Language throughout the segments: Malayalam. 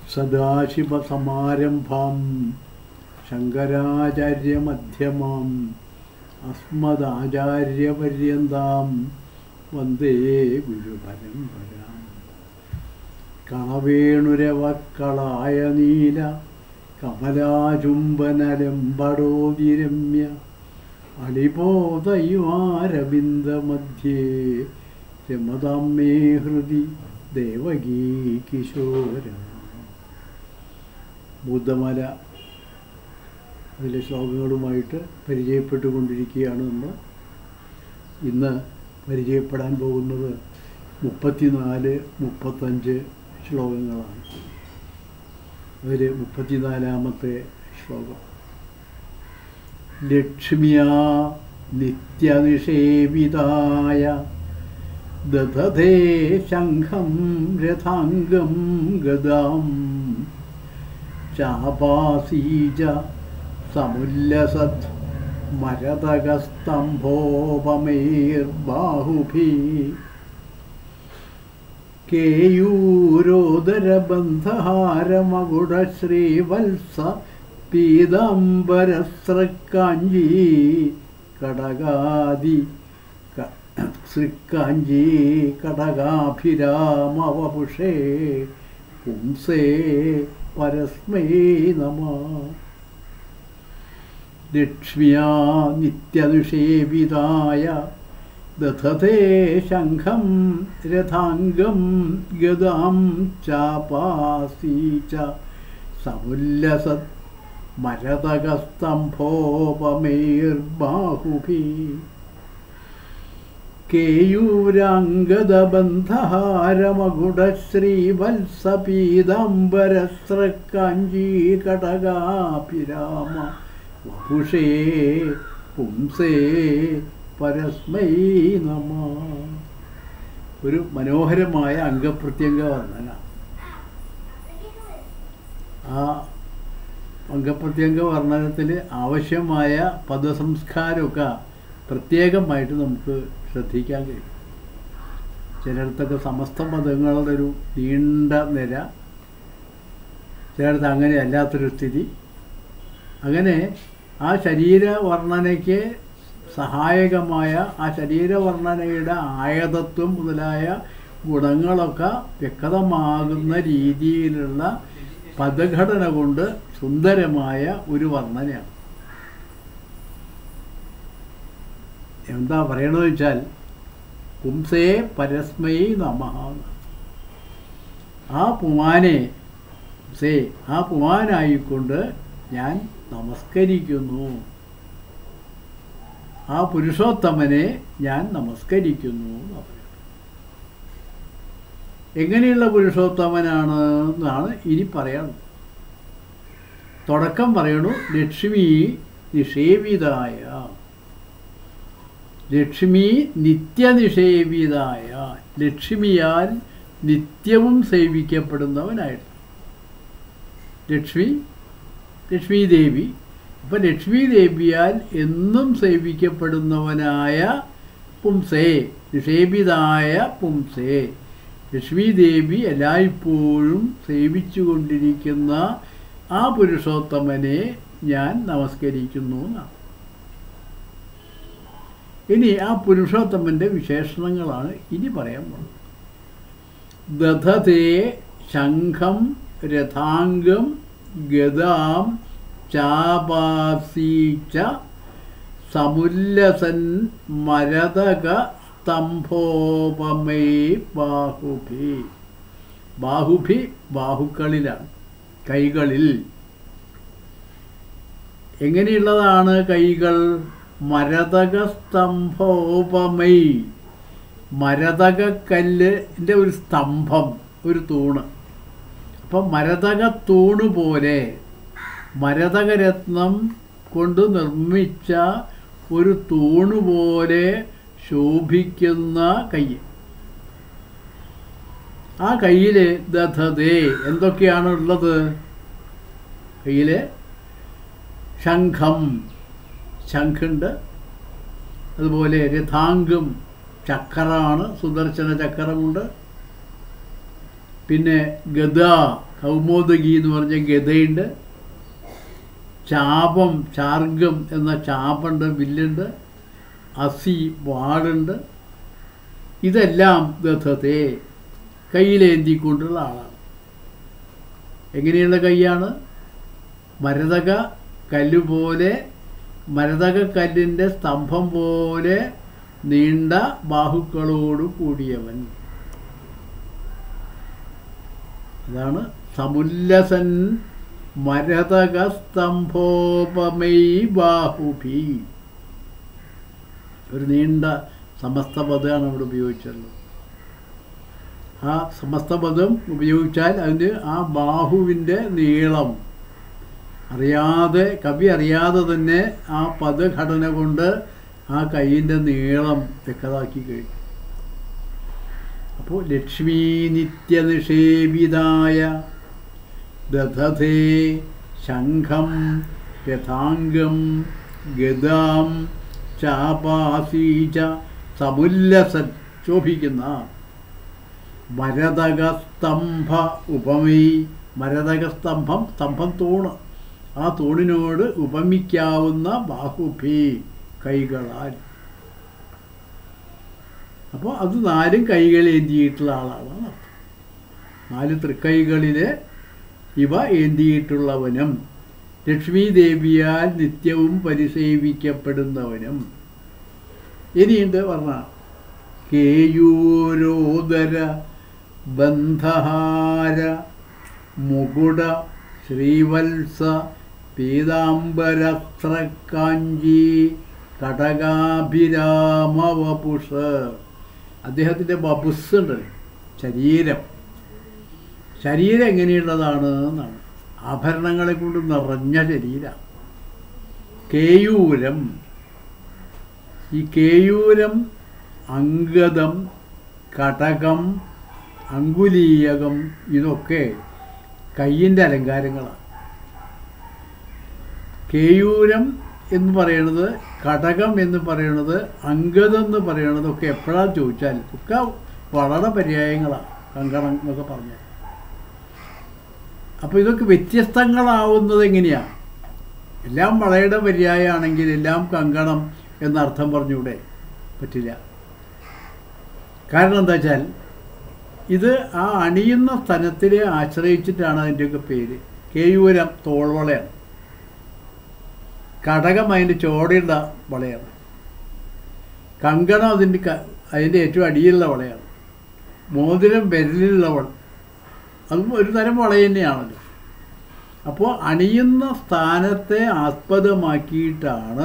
സദാശിവസമാരംഭാം ശങ്കരാചാര്യമധ്യമാം അസ്മദാചാര്യപര്യന്താം വന്ദേ ഗുരുപരമ്പരാം കളവേണുരവക്കളായ നീല കമലാചുംബനലംബടോതിരമ്യ അളിബോധയുമാരവിന്ദമധ്യേ രമതാം മേ ഹൃദി ദേവകീ കിശോര ബുദ്ധമല അതിലെ ശ്ലോകങ്ങളുമായിട്ട് പരിചയപ്പെട്ടുകൊണ്ടിരിക്കുകയാണ് നമ്മൾ ഇന്ന് പരിചയപ്പെടാൻ പോകുന്നത് മുപ്പത്തിനാല് മുപ്പത്തഞ്ച് ശ്ലോകങ്ങളാണ് അതിൽ മുപ്പത്തിനാലാമത്തെ ശ്ലോകം ലക്ഷ്മ്യാ നിത്യനിഷേവിതായ ദധതേ ശംഖം രഥാംഗം ഗദാം ചാപാസീജ സമുല്ലസത് മരതകസ്തംഭോപമൈർബാഹുഭി കേയൂരോദരബന്ധഹാരമകുടശ്രീവത്സ പീതാംബരസ്രക്കാഞ്ചി കടകാദി സൃക്കാഞ്ചി കടകാഭിരാമവപുഷേ പുംസേ പരസ്മൈ നമ ലക്ഷ്മ്യാ നിത്യനിഷേവിതായ ദധതേ ശംഖം രഥാംഗം ഗദാം ചാപാസീ ച സമുല്ലസത് മരതകസ്തംഭോപമൈർബാഹുഭി കേയൂരാംഗദബന്ധഹാരമകുടശ്രീവത്സപീതാംബരസ്രക്കാഞ്ചീകടകാഭിരാമ വപുഷേ പുംസേ പരസ്മൈ നമ ഒരു മനോഹരമായ അംഗപ്രത്യംഗ വർണ്ണന ആ അംഗപ്രത്യംഗ വർണ്ണനത്തിൽ ആവശ്യമായ പദസംസ്കാരമൊക്കെ പ്രത്യേകമായിട്ട് നമുക്ക് ശ്രദ്ധിക്കാൻ കഴിയും ചിലയിടത്തൊക്കെ സമസ്ത പദങ്ങളുടെ ഒരു നീണ്ട നിര ചിലയിടത്ത് അങ്ങനെ അല്ലാത്തൊരു സ്ഥിതി അങ്ങനെ ആ ശരീര വർണ്ണനയ്ക്ക് സഹായകമായ ആ ശരീരവർണ്ണനയുടെ ആയതത്വം മുതലായ ഗുണങ്ങളൊക്കെ വ്യക്തമാകുന്ന രീതിയിലുള്ള പദഘടന കൊണ്ട് സുന്ദരമായ ഒരു വർണ്ണനയാണ് എന്താ പറയണമെന്ന് വെച്ചാൽ പുംസേ പരസ്മൈ നമ ആ പുമാനെ സേ ആ പുമാനായിക്കൊണ്ട് ഞാൻ നമസ്കരിക്കുന്നു ആ പുരുഷോത്തമനെ ഞാൻ നമസ്കരിക്കുന്നു എങ്ങനെയുള്ള പുരുഷോത്തമനാണ് എന്നാണ് ഇനി പറയുന്നത് തുടക്കം പറയണു ലക്ഷ്മി നിഷേവിതായ ലക്ഷ്മി നിത്യനിഷേവിതായ ലക്ഷ്മിയാൽ നിത്യവും സേവിക്കപ്പെടുന്നവനായിട്ട് ലക്ഷ്മി ലക്ഷ്മി ദേവി അപ്പം ലക്ഷ്മി ദേവിയാൽ എന്നും സേവിക്കപ്പെടുന്നവനായ പുംസേ നിഷേപിതായ പുംസേ ലക്ഷ്മി ദേവി എല്ലായ്പ്പോഴും സേവിച്ചു കൊണ്ടിരിക്കുന്ന ആ പുരുഷോത്തമനെ ഞാൻ നമസ്കരിക്കുന്നു എന്നാണ് ഇനി ആ പുരുഷോത്തമൻ്റെ വിശേഷണങ്ങളാണ് ഇനി പറയാൻ പോകുന്നത് ദധതേ ശംഖം രഥാംഗം ഗദാം ചാപാസീച്ച സമുല്ലസൻ മരതക സ്തംഭോപമേ ബാഹുഭി ബാഹുഭി ബാഹുക്കളിലാണ് കൈകളിൽ എങ്ങനെയുള്ളതാണ് കൈകൾ മരതക സ്തംഭോപമൈ മരതകക്കല്ലിൻ്റെ ഒരു സ്തംഭം ഒരു തൂണ് അപ്പം മരതക തൂണ് പോലെ മരതകരത്നം കൊണ്ട് നിർമ്മിച്ച ഒരു തൂണ് പോലെ ശോഭിക്കുന്ന കൈ ആ കയ്യിൽ ദധതേ എന്തൊക്കെയാണ് ഉള്ളത് കയ്യിൽ ശംഖം ശംഖുണ്ട് അതുപോലെ രഥാംഗം ചക്രമാണ് സുദർശന ചക്രമുണ്ട് പിന്നെ ഗദ കൗമോദകി എന്ന് പറഞ്ഞ ഗദയുണ്ട് ചാപം ചാർഗം എന്ന ചാപുണ്ട് വില്ലുണ്ട് അസി വാളുണ്ട് ഇതെല്ലാം ദധത്തെ കയ്യിലേന്തിക്കൊണ്ടുള്ള ആളാണ് എങ്ങനെയുള്ള കൈയാണ് മരതക കല്ല് പോലെ മരതക കല്ലിൻ്റെ സ്തംഭം പോലെ നീണ്ട ബാഹുക്കളോട് കൂടിയവൻ അതാണ് സമുല്ലസൻ മരതക സ്തംഭോപമൈ ബാഹുഭി ഒരു നീണ്ട സമസ്ത പദമാണ് അവിടെ ഉപയോഗിച്ചുള്ളത് ആ സമസ്ത പദം ഉപയോഗിച്ചാൽ അതിന് ആ ബാഹുവിൻ്റെ നീളം അറിയാതെ കവി അറിയാതെ തന്നെ ആ പദഘടന കൊണ്ട് ആ കൈയിൻ്റെ നീളം വ്യക്തമാക്കി കഴിഞ്ഞു അപ്പോൾ ലക്ഷ്മീ നിത്യനിഷേവിതായ ദധതേ ശംഖം രഥാംഗം ഗദാം ചാപാസീച സമുല്ലസൻ ശോഭിക്കുന്ന മരതകസ്തംഭ ഉപമൈ മരതകസ്തംഭം സ്തംഭം തൂണ് ആ തൂണിനോട് ഉപമിക്കാവുന്ന ബാഹുഭി കൈകളാൽ അപ്പോൾ അത് നാലും കൈകൾ ഏന്തിയിട്ടുള്ള ആളാണ് അർത്ഥം നാല് തൃക്കൈകളിലെ ഇവ ഏന്തിയിട്ടുള്ളവനും ലക്ഷ്മി ദേവിയാൽ നിത്യവും പരിസേവിക്കപ്പെടുന്നവനും ഇനിയുണ്ട് പറഞ്ഞ കേയൂരോദര ബന്ധഹാര മുകുട ശ്രീവത്സ പീതാംബരസ്ത്രക്കാഞ്ചി കടകാഭിരാമവപുഷ് അദ്ദേഹത്തിൻ്റെ വപുസ് ഉണ്ട് ശരീരം ശരീരം എങ്ങനെയുള്ളതാണ് എന്നാണ് ആഭരണങ്ങളെ കൊണ്ട് നിറഞ്ഞ ശരീരം കേയൂരം ഈ കേയൂരം അംഗതം കടകം അങ്കുലീയകം ഇതൊക്കെ കയ്യിൻ്റെ അലങ്കാരങ്ങളാണ് കേയൂരം എന്ന് പറയുന്നത് കടകം എന്ന് പറയുന്നത് അംഗതം എന്ന് പറയുന്നത് ഒക്കെ എപ്പോഴാണ് ചോദിച്ചാൽ ഒക്കെ വളരെ പര്യായങ്ങളാണ് കങ്കണം എന്നൊക്കെ പറഞ്ഞാൽ അപ്പോൾ ഇതൊക്കെ വ്യത്യസ്തങ്ങളാവുന്നത് എങ്ങനെയാണ് എല്ലാം വളയുടെ പര്യായമാണെങ്കിൽ എല്ലാം കങ്കണം എന്നർത്ഥം പറഞ്ഞൂടെ പറ്റില്ല കാരണം എന്താ വെച്ചാൽ ഇത് ആ അണിയുന്ന സ്ഥലത്തിനെ ആശ്രയിച്ചിട്ടാണ് അതിൻ്റെയൊക്കെ പേര് കേയൂരം തോൾവളയാണ് കടകം അതിൻ്റെ ചോടയുള്ള വളയാണ് കങ്കണം അതിൻ്റെ ക അതിൻ്റെ ഏറ്റവും അടിയിലുള്ള വളയാണ് മോതിരം വിരലിലുള്ള വള അതും ഒരു തരം വള തന്നെയാണല്ലോ അപ്പോൾ അണിയുന്ന സ്ഥാനത്തെ ആസ്പദമാക്കിയിട്ടാണ്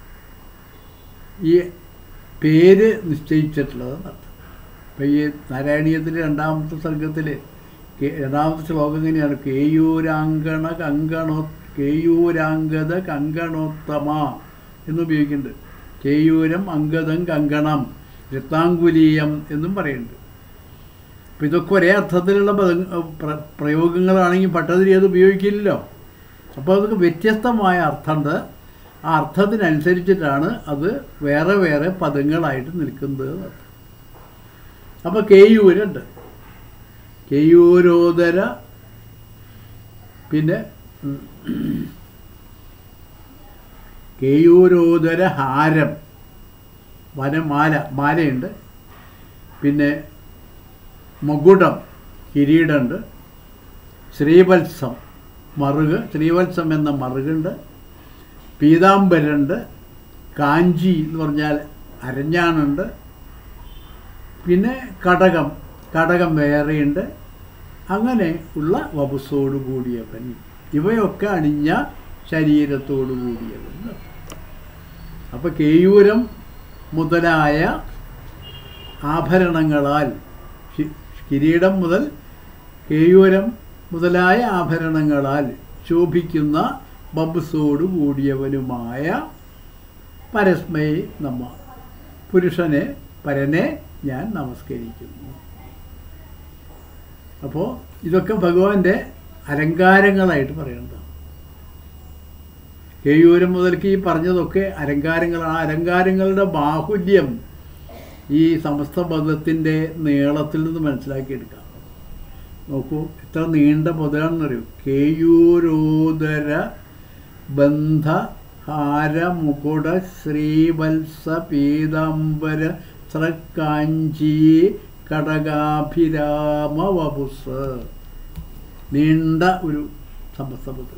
ഈ പേര് നിശ്ചയിച്ചിട്ടുള്ളത് എന്നർത്ഥം ഇപ്പം ഈ നാരായണീയത്തിലെ രണ്ടാമത്തെ സർഗത്തിൽ രണ്ടാമത്തെ ശ്ലോകം എങ്ങനെയാണ് കേയൂരാങ്കണ കങ്കണോ കേയൂരാംഗത കങ്കണോത്തമ എന്ന് ഉപയോഗിക്കുന്നുണ്ട് കേയൂരം അങ്കദം കങ്കണം രത്നാങ്കുലീയം എന്നും പറയുന്നുണ്ട് അപ്പം ഇതൊക്കെ ഒരേ അർത്ഥത്തിലുള്ള പദ പ്ര- പ്രയോഗങ്ങളാണെങ്കിൽ പട്ടതിരി അത് ഉപയോഗിക്കില്ലല്ലോ അപ്പോൾ അതൊക്കെ വ്യത്യസ്തമായ അർത്ഥമുണ്ട് ആ അർത്ഥത്തിനനുസരിച്ചിട്ടാണ് അത് വേറെ വേറെ പദങ്ങളായിട്ട് നിൽക്കുന്നത് എന്നർത്ഥം. അപ്പോൾ കേയൂരുണ്ട് കേയൂരോദര പിന്നെ ഉം, കേയൂരോദര ഹാരം വനമാല മാലയുണ്ട് പിന്നെ മുകുടം കിരീടമുണ്ട് ശ്രീവത്സം മറുക് ശ്രീവത്സം എന്ന മറുകുണ്ട് പീതാംബരുണ്ട് കാഞ്ചി എന്ന് പറഞ്ഞാൽ അരഞ്ഞാണുണ്ട് പിന്നെ കടകം കടകം വേറെയുണ്ട് അങ്ങനെ ഉള്ള വപുസോട് കൂടിയവൻ ഇവയൊക്കെ അണിഞ്ഞ ശരീരത്തോടു കൂടിയവൻ അപ്പോൾ കേയൂരം മുതലായ ആഭരണങ്ങളാൽ ശി- കിരീടം മുതൽ കേയൂരം മുതലായ ആഭരണങ്ങളാൽ ശോഭിക്കുന്ന ബബ്സോട് കൂടിയവനുമായ പരസ്മയെ നമ്മ പുരുഷനെ പരനെ ഞാൻ നമസ്കരിക്കുന്നു അപ്പോൾ ഇതൊക്കെ ഭഗവാന്റെ അലങ്കാരങ്ങളായിട്ട് പറയുന്നതാണ് കേയൂരം മുതൽക്ക് ഈ പറഞ്ഞതൊക്കെ അലങ്കാരങ്ങളാണ് ആ അലങ്കാരങ്ങളുടെ ബാഹുല്യം ഈ സമസ്ത പദത്തിൻ്റെ നീളത്തിൽ നിന്ന് മനസ്സിലാക്കിയെടുക്കാം നോക്കൂ എത്ര നീണ്ട പദമാണെന്നറിയൂ കേയൂരോദര ബന്ധ ഹാര മുകുട ശ്രീവത്സ പീതാംബര സ്രക്കാഞ്ചി കടകാഭിരാമ വപുസ് നീണ്ട ഒരു സമസ്തപദം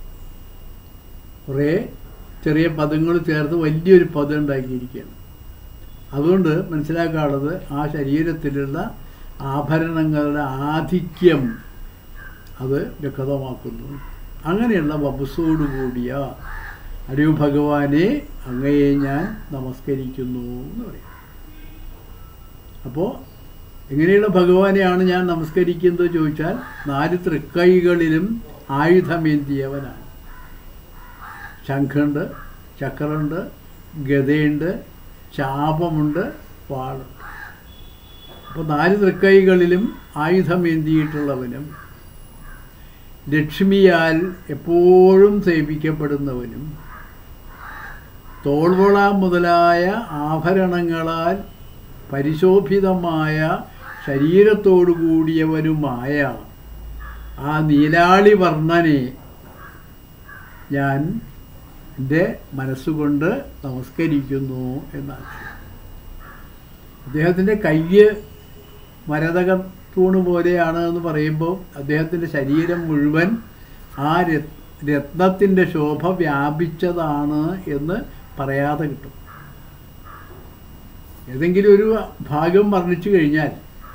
കുറേ ചെറിയ പദങ്ങൾ ചേർത്ത് വലിയൊരു പദം ഉണ്ടാക്കിയിരിക്കുകയാണ് അതുകൊണ്ട് മനസ്സിലാക്കാനുള്ളത് ആ ശരീരത്തിലുള്ള ആഭരണങ്ങളുടെ ആധിക്യം അത് വ്യക്തമാക്കുന്നു അങ്ങനെയുള്ള വപുസോടുകൂടിയ അടിയു ഭഗവാനെ അങ്ങയെ ഞാൻ നമസ്കരിക്കുന്നു എന്ന് പറയും അപ്പോൾ എങ്ങനെയുള്ള ഭഗവാനെയാണ് ഞാൻ നമസ്കരിക്കുന്നത് ചോദിച്ചാൽ നാല് തൃക്കൈകളിലും ആയുധമേന്തിയവനാണ് ശംഖുണ്ട് ചക്രമുണ്ട് ഗതയുണ്ട് ചാപമുണ്ട് വാളുണ്ട് അപ്പോൾ നാല് തൃക്കൈകളിലും ആയുധമേന്തിയിട്ടുള്ളവനും ലക്ഷ്മിയാൽ എപ്പോഴും സേവിക്കപ്പെടുന്നവനും തോൾവള മുതലായ ആഭരണങ്ങളാൽ പരിശോഭിതമായ ശരീരത്തോടു കൂടിയവനുമായ ആ നീലാളി വർണ്ണനെ ഞാൻ എൻ്റെ മനസ്സുകൊണ്ട് നമസ്കരിക്കുന്നു എന്നാണ് അദ്ദേഹത്തിൻ്റെ കയ്യ് മരതക തൂണ് പോലെയാണ് എന്ന് പറയുമ്പോൾ അദ്ദേഹത്തിൻ്റെ ശരീരം മുഴുവൻ ആ രത്നത്തിൻ്റെ ശോഭ വ്യാപിച്ചതാണ് എന്ന് പറയാതെ കിട്ടും ഏതെങ്കിലും ഒരു ഭാഗം വർണ്ണിച്ചു കഴിഞ്ഞാൽ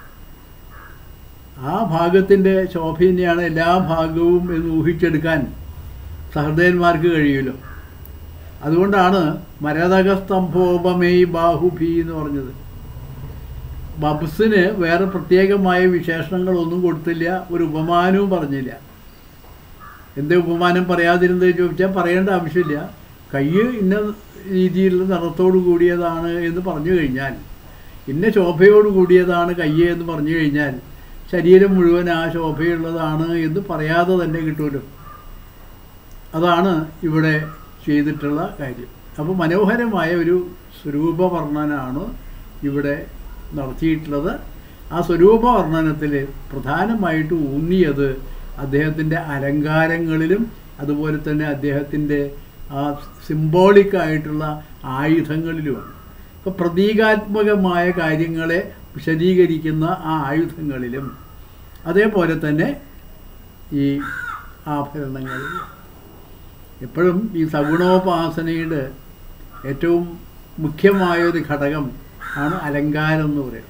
ആ ഭാഗത്തിൻ്റെ ശോഭ തന്നെയാണ് എല്ലാ ഭാഗവും എന്ന് ഊഹിച്ചെടുക്കാൻ സഹൃദയന്മാർക്ക് കഴിയുമല്ലോ അതുകൊണ്ടാണ് മരതക സ്തംഭോപമേയ് ബാഹുഭി എന്ന് പറഞ്ഞത് ബബ്സിന് വേറെ പ്രത്യേകമായ വിശേഷണങ്ങളൊന്നും കൊടുത്തില്ല ഒരു ഉപമാനവും പറഞ്ഞില്ല എന്താ ഉപമാനം പറയാതിരുന്നത് ചോദിച്ചാൽ പറയേണ്ട ആവശ്യമില്ല കയ്യ് ഇന്ന രീതിയിലുള്ള നിറത്തോടു കൂടിയതാണ് എന്ന് പറഞ്ഞു കഴിഞ്ഞാൽ ഇന്ന ശോഭയോട് കൂടിയതാണ് കയ്യ് എന്ന് പറഞ്ഞു കഴിഞ്ഞാൽ ശരീരം മുഴുവൻ ആ ശോഭയുള്ളതാണ് എന്ന് പറയാതെ തന്നെ കിട്ടുമല്ലോ അതാണ് ഇവിടെ ചെയ്തിട്ടുള്ള കാര്യം അപ്പോൾ മനോഹരമായ ഒരു സ്വരൂപവർണ്ണനാണ് ഇവിടെ നടത്തിയിട്ടുള്ളത് ആ സ്വരൂപവർണ്ണനത്തിൽ പ്രധാനമായിട്ട് ഊന്നിയത് അദ്ദേഹത്തിൻ്റെ അലങ്കാരങ്ങളിലും അതുപോലെ തന്നെ അദ്ദേഹത്തിൻ്റെ ആ സിംബോളിക് ആയിട്ടുള്ള ആയുധങ്ങളിലുമാണ് ഇപ്പോൾ പ്രതീകാത്മകമായ കാര്യങ്ങളെ വിശദീകരിക്കുന്ന ആ ആയുധങ്ങളിലും അതേപോലെ തന്നെ ഈ ആഭരണങ്ങളിലും എപ്പോഴും ഈ സഗുണോപാസനയുടെ ഏറ്റവും മുഖ്യമായൊരു ഘടകം ആണ് അലങ്കാരം എന്ന് പറയുന്നത്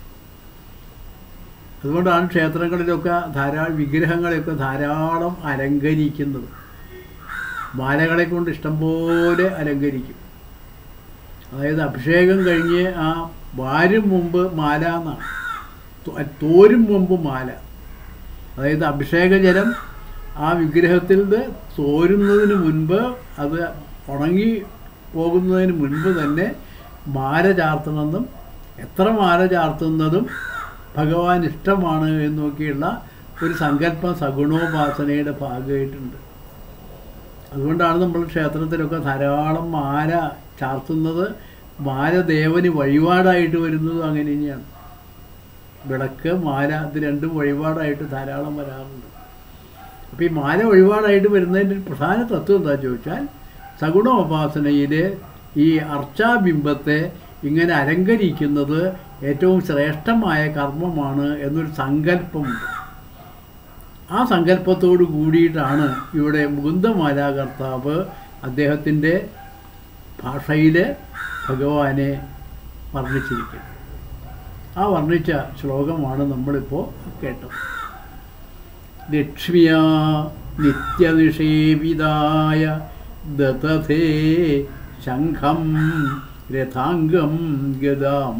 അതുകൊണ്ടാണ് ക്ഷേത്രങ്ങളിലൊക്കെ ധാരാളം വിഗ്രഹങ്ങളെയൊക്കെ ധാരാളം അലങ്കരിക്കുന്നത് മാലകളെ കൊണ്ട് ഇഷ്ടംപോലെ അലങ്കരിക്കും അതായത് അഭിഷേകം കഴിഞ്ഞ് ആ വാരും മുമ്പ് മാല എന്നാണ് തോരും മുമ്പ് മാല അതായത് അഭിഷേകജലം ആ വിഗ്രഹത്തിൽ നിന്ന് തോരുന്നതിന് മുൻപ് അത് ഉണങ്ങി പോകുന്നതിന് മുൻപ് തന്നെ മാല ചാർത്തണമെന്നും എത്ര മാല ചാർത്തുന്നതും ഭഗവാൻ ഇഷ്ടമാണ് എന്നൊക്കെയുള്ള ഒരു സങ്കല്പം സഗുണോപാസനയുടെ ഭാഗമായിട്ടുണ്ട് അതുകൊണ്ടാണ് നമ്മൾ ക്ഷേത്രത്തിലൊക്കെ ധാരാളം മാല ചാർത്തുന്നത് മാല ദേവന് വഴിപാടായിട്ട് വരുന്നത് അങ്ങനെ തന്നെയാണ് വിളക്ക് മാല ഇത് രണ്ടും വഴിപാടായിട്ട് ധാരാളം വരാറുണ്ട് അപ്പോൾ ഈ മാല വഴിപാടായിട്ട് വരുന്നതിൻ്റെ പ്രധാന തത്വം എന്താ ചോദിച്ചാൽ സഗുണോപാസനയിലെ ഈ അർച്ചാബിംബത്തെ ഇങ്ങനെ അലങ്കരിക്കുന്നത് ഏറ്റവും ശ്രേഷ്ഠമായ കർമ്മമാണ് എന്നൊരു സങ്കല്പമുണ്ട് ആ സങ്കല്പത്തോട് കൂടിയിട്ടാണ് ഇവിടെ മുകുന്ദമാലാകർത്താവ് അദ്ദേഹത്തിൻ്റെ ഭാഷയിൽ ഭഗവാനെ വർണ്ണിച്ചിരിക്കുന്നത് ആ വർണ്ണിച്ച ശ്ലോകമാണ് നമ്മളിപ്പോൾ കേട്ടത് ലക്ഷ്മിയ നിത്യനിഷേവിതായ ദതഥേ ശംഖം രഥാംഗം ഗതാം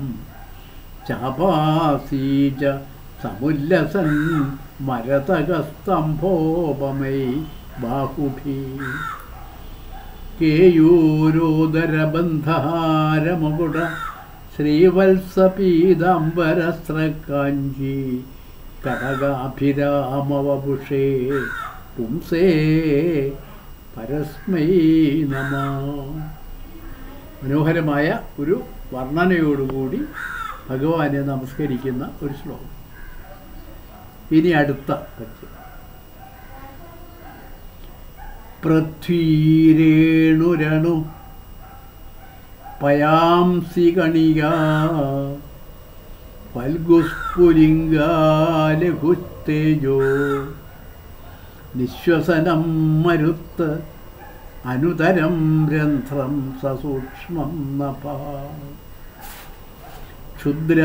ചാപാസീജ സമുല്ലസൻ മരതകസ്തംഭോപമൈ ബാഹുഭി കേയൂരോദരബന്ധഹാരമുകുട ശ്രീവത്സപീതാംബരസ്രകാഞ്ചി കടകാഭിരാമവപുഷേ പുംസേ പരസ്മൈ നമ മനോഹരമായ ഒരു വർണ്ണനയോടുകൂടി ഭഗവാനെ നമസ്കരിക്കുന്ന ഒരു ശ്ലോകം ഇനി അടുത്ത പദ്യം പൃഥ്വീരേണുരണു പയാംസി കണിക ഫൽഗുസ്ഫുലിംഗാലഘുസ്തേജോ നിശ്വസനം മരുത്ത് അനുതരം രന്ധ്രം സസൂക്ഷ്മം നപ ക്ഷുദ്ര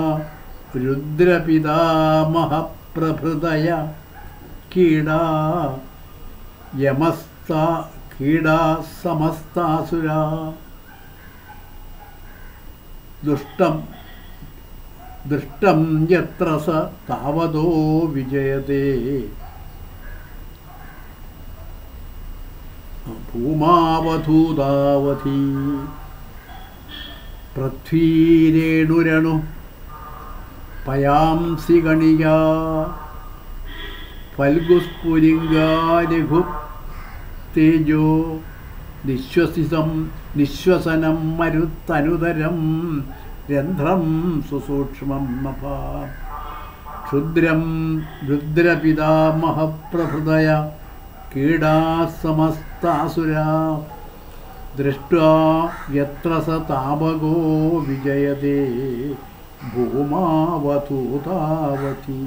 രുദ്രപിതാമഹപ്രഭൃതയ കീടാ യമസ്ത കീടാ സമസ്താസുര ദുഷ്ടം ദൃഷ്ടം യത്ര സ താവതോ വിജയതേ ഭൂമാവധൂതാവധി പൃഥ്വീരേണുരണു പയാംസി ഗണിക ഫൽഗുസ്ഫുലിംഗാരഘു തേജോ നിശ്വസിതം നിശ്വസനം മരുത്തനുതരം രന്ധ്രം സുസൂക്ഷ്മം നഭ ക്ഷുദ്രം രുദ്രപിതാമഹപ്രഭൃതയ കീടാസമസ്താസുര ദൃഷ്ട്വാ യത്ര സ താപകോ വിജയതേ ഭൂമാവധൂതാവതി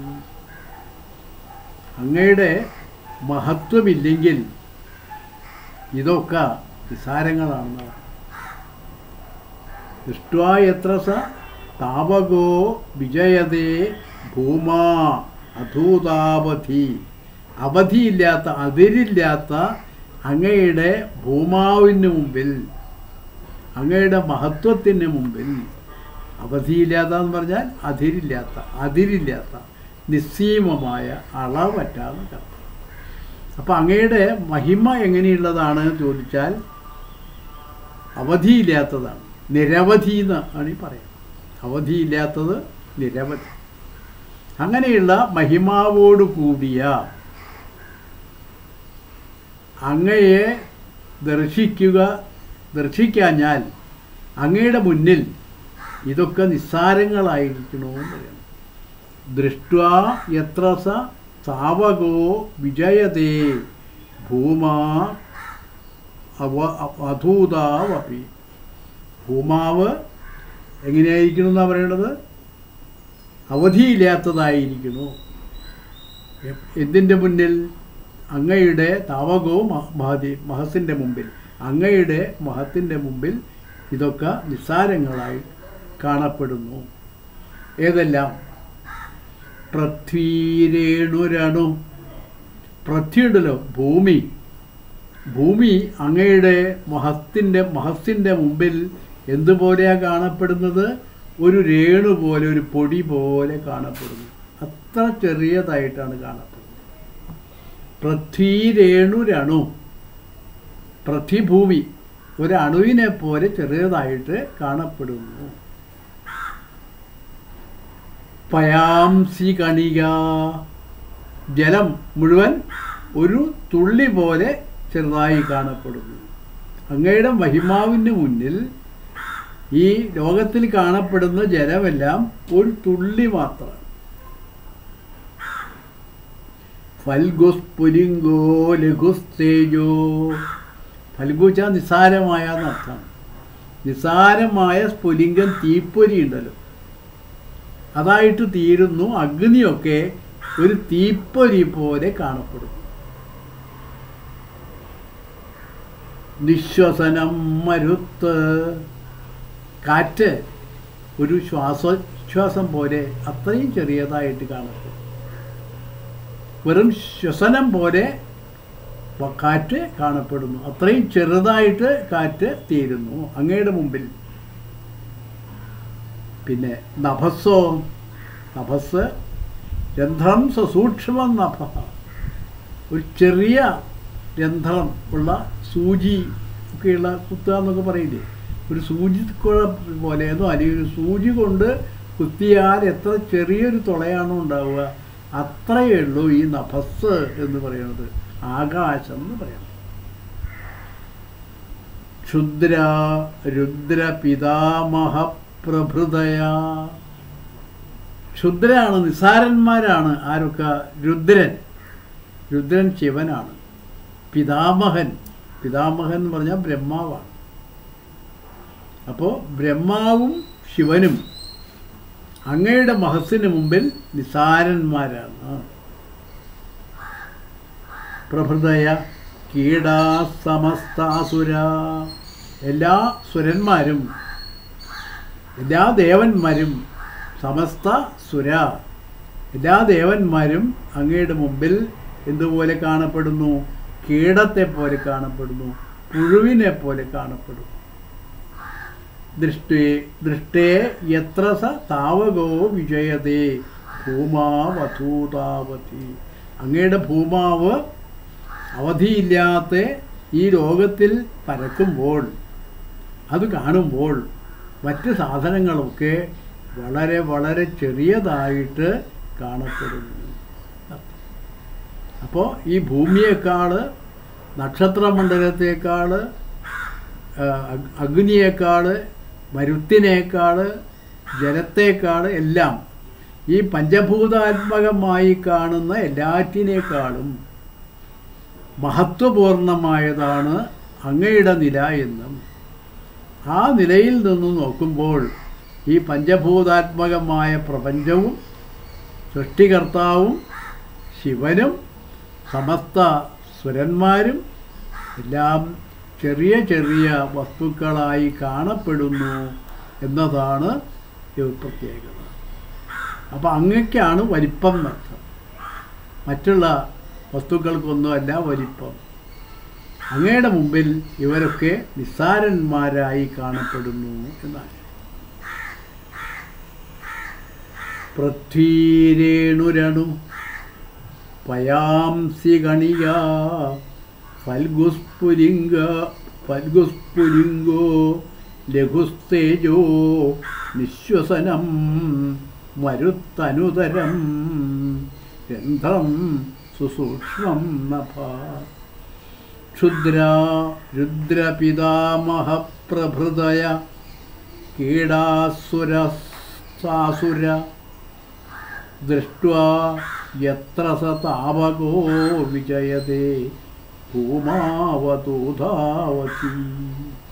അങ്ങയുടെ മഹത്വമില്ലെങ്കിൽ ഇതൊക്കെ നിസാരങ്ങളാണ് ദൃഷ്ട്വാ എത്ര സ താപകോ വിജയതേ ഭൂമാ അധൂതാവധി അവധിയില്ലാത്ത അതിരില്ലാത്ത അങ്ങയുടെ ഭൂമാവിന് മുമ്പിൽ അങ്ങയുടെ മഹത്വത്തിന് മുമ്പിൽ അവധിയില്ലാത്ത എന്ന് പറഞ്ഞാൽ അതിരില്ലാത്ത അതിരില്ലാത്ത നിസ്സീമമായ അളവറ്റാതെ കർത്ത അപ്പം അങ്ങയുടെ മഹിമ എങ്ങനെയുള്ളതാണ് എന്ന് ചോദിച്ചാൽ അവധിയില്ലാത്തതാണ് നിരവധി എന്നാണ് ഈ പറയുന്നത് അവധിയില്ലാത്തത് നിരവധി അങ്ങനെയുള്ള മഹിമാവോട് കൂടിയ അങ്ങയെ ദർശിക്കുക ദർശിക്കാഞ്ഞാൽ അങ്ങയുടെ മുന്നിൽ ഇതൊക്കെ നിസ്സാരങ്ങളായിരിക്കണമെന്ന് പറയണം ദൃഷ്ട്വാ എത്ര സ താവകോ വിജയതേ ഭൂമാ അവ അധൂതാവപി ഭൂമാവ് എങ്ങനെയായിരിക്കണം എന്നാണ് പറയേണ്ടത് അവധിയില്ലാത്തതായിരിക്കണു എ- എന്തിൻ്റെ മുന്നിൽ അങ്ങയുടെ താവകോ മ- മഹതി മഹസിൻ്റെ മുമ്പിൽ അങ്ങയുടെ മഹത്തിൻ്റെ മുമ്പിൽ ഇതൊക്കെ നിസ്സാരങ്ങളായി കാണപ്പെടുന്നു ഏതെല്ലാം പൃഥ്വീരേണുരണു പൃഥ്വിയുണ്ടല്ലോ ഭൂമി ഭൂമി അങ്ങയുടെ മഹത്തിൻ്റെ മഹത്തിൻ്റെ മുമ്പിൽ എന്തുപോലെയാണ് കാണപ്പെടുന്നത് ഒരു രേണു പോലെ ഒരു പൊടി പോലെ കാണപ്പെടുന്നു അത്ര ചെറിയതായിട്ടാണ് കാണപ്പെടുന്നത് പൃഥ്വീരേണുരണു പൃഥ്വിഭൂമി ഒരു അണുവിനെ പോലെ ചെറിയതായിട്ട് കാണപ്പെടുന്നു പയാംസി കണിക ജലം മുഴുവൻ ഒരു തുള്ളി പോലെ ചെറുതായി കാണപ്പെടുന്നു അങ്ങയുടെ മഹിമാവിന് മുന്നിൽ ഈ ലോകത്തിൽ കാണപ്പെടുന്ന ജലമെല്ലാം ഒരു തുള്ളി മാത്രമാണ് ഫൽഗുസ്ഫുലിംഗോ ലഘുസ്തേജോ ഫൽഗുച്ച നിസാരമായ എന്നർത്ഥം നിസാരമായ സ്ഫുലിംഗം തീപ്പൊരി ഉണ്ടല്ലോ അതായിട്ട് തീരുന്നു അഗ്നിയൊക്കെ ഒരു തീപ്പൊരി പോലെ കാണപ്പെടുന്നു നിശ്വസനം മരുത്ത് കാറ്റ് ഒരു ശ്വാസോച്ഛ്വാസം പോലെ അത്രയും ചെറിയതായിട്ട് കാണപ്പെടും വെറും ശ്വസനം പോലെ വ- കാറ്റ് കാണപ്പെടുന്നു അത്രയും ചെറുതായിട്ട് കാറ്റ് തീരുന്നു അങ്ങയുടെ മുമ്പിൽ പിന്നെ നഭസ്സോ നഭസ് രന്ധ്രം സസൂക്ഷ്മം നഭ ഒരു ചെറിയ രന്ധ്രം ഉള്ള സൂചി ഒക്കെയുള്ള കുത്തുക എന്നൊക്കെ പറയില്ലേ ഒരു സൂചി കുഴ പോലെയെന്നോ അല്ലെങ്കിൽ ഒരു സൂചി കൊണ്ട് കുത്തിയാൽ എത്ര ചെറിയൊരു തുളയാണോ ഉണ്ടാവുക അത്രയേ ഉള്ളൂ ഈ നഭസ് എന്ന് പറയുന്നത് ആകാശം എന്ന് പറയുന്നത് ക്ഷുദ്ര രുദ്ര പിതാമഹ പ്രഭൃതയ ക്ഷുദ്രനാണ് നിസാരന്മാരാണ് ആരൊക്കെ രുദ്രൻ രുദ്രൻ ശിവനാണ് പിതാമഹൻ പിതാമഹൻ എന്ന് പറഞ്ഞാൽ ബ്രഹ്മാവാണ് അപ്പോൾ ബ്രഹ്മാവും ശിവനും അങ്ങയുടെ മഹസ്സിന് മുമ്പിൽ നിസാരന്മാരാണ് പ്രഭൃതയ കീടാസമസ്താസുര എല്ലാ സുരന്മാരും എല്ലാ ദേവന്മാരും സമസ്ത സുര എല്ലാ ദേവന്മാരും അങ്ങയുടെ മുമ്പിൽ എന്തുപോലെ കാണപ്പെടുന്നു കീടത്തെ പോലെ കാണപ്പെടുന്നു പുഴുവിനെ പോലെ കാണപ്പെടുന്നു ദൃഷ്ടേ ദൃഷ്ടേ എത്ര സ താവകോ വിജയതേ ഭൂമാവധൂതാവധി അങ്ങയുടെ ഭൂമാവ് അവധിയില്ലാത്ത ഈ ലോകത്തിൽ പരക്കുമ്പോൾ അത് കാണുമ്പോൾ മറ്റ് സാധനങ്ങളൊക്കെ വളരെ വളരെ ചെറിയതായിട്ട് കാണപ്പെടുന്നു അപ്പോൾ ഈ ഭൂമിയേക്കാൾ നക്ഷത്രമണ്ഡലത്തേക്കാൾ അഗ്നിയേക്കാൾ മരുത്തിനേക്കാൾ ജലത്തേക്കാൾ എല്ലാം ഈ പഞ്ചഭൂതാത്മകമായി കാണുന്ന എല്ലാറ്റിനേക്കാളും മഹത്വപൂർണമായതാണ് അങ്ങയുടെ നില എന്നും ആ നിലയിൽ നിന്ന് നോക്കുമ്പോൾ ഈ പഞ്ചഭൂതാത്മകമായ പ്രപഞ്ചവും സൃഷ്ടികർത്താവും ശിവനും സമസ്ത സുരന്മാരും എല്ലാം ചെറിയ ചെറിയ വസ്തുക്കളായി കാണപ്പെടുന്നു എന്നതാണ് ഈ പ്രത്യേകത അപ്പോൾ അങ്ങയ്ക്കാണ് വലിപ്പം എന്നർത്ഥം മറ്റുള്ള വസ്തുക്കൾക്കൊന്നുമല്ല വലിപ്പം അങ്ങയുടെ മുമ്പിൽ ഇവരൊക്കെ നിസ്സാരന്മാരായി കാണപ്പെടുന്നു എന്നാണ് പൃഥ്വീരേണുരണു പയാംസി ഗണിയ ഫൽഗുസ്ഫുലിംഗ ഫൽഗുസ്ഫുലിംഗോ ലഘുസ്തേജോ നിശ്വസനം മരുത്തനുതരം ഗന്ധം സുസൂക്ഷ്മം നഭ ക്ഷുദ്ര രുദ്രപിതാമഹപ്രഭൃതയ കീടാസുര സാസുര ദൃഷ്ട്വാ യത്ര സ താപകോ വിജയതേ ഭൂമാവതൂധാവതി